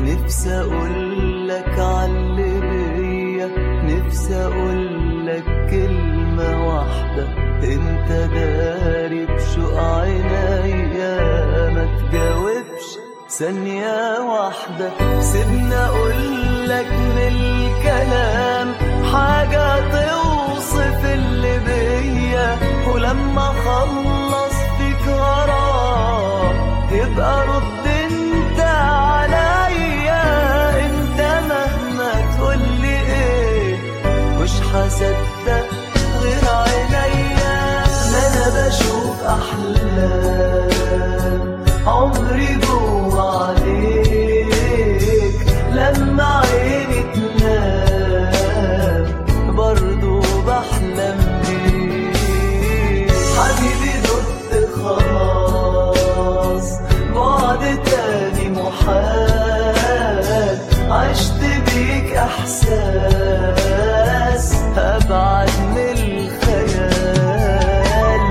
نفسي اقولك عاللي بيا نفسي اقولك كلمة واحدة انت داري بشوق عينيا ما تجاوبش ثانية واحدة سيبني اقولك بالكلام حاجة توصف اللي بيا ولما اخلص فيك غرام تبقى رد انت عليا انت مهما تقولي ايه مش هصدق غير عينيا ما انا بشوف احلام عمري جوا عليك لما عيني تنام برضو بحلم بيك حبيبي دقت خلاص بعد تاني محال عشت بيك احساس ابعد من الخيال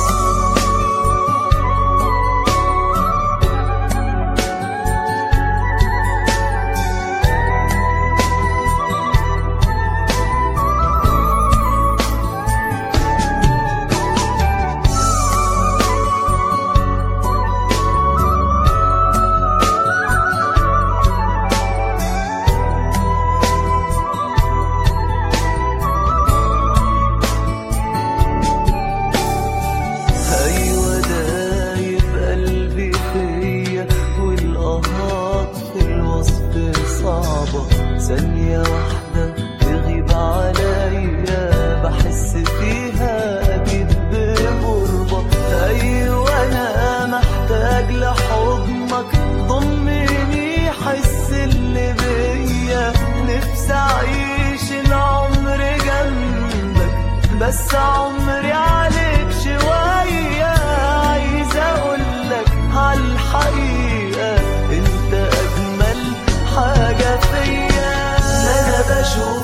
ايوه دايب قلبي فيا والقهات في الوصف صعبة ثانية واحدة تغيب عليا بحس فيها اكيد بغربة ايوه انا محتاج لحضنك ضمني حس اللي بيا نفسي اعيش العمر جنبك بس عمري عليك شوية عايز اقولك عالحقيقة انت اجمل حاجة فيا انا بشوف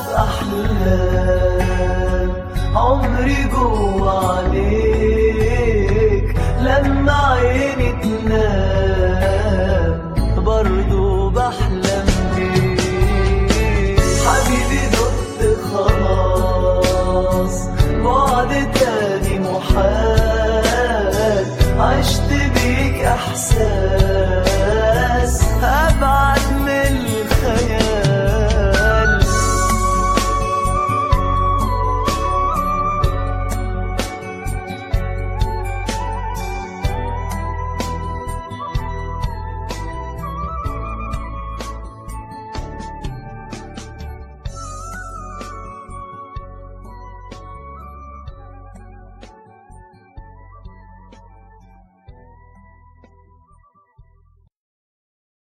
احلام عمري جوا عليك لما عيني تنام برضو بحلم بيك حبيبي دقت خلاص بعد تاني محال عشت بيك احساس ابعد من الخيال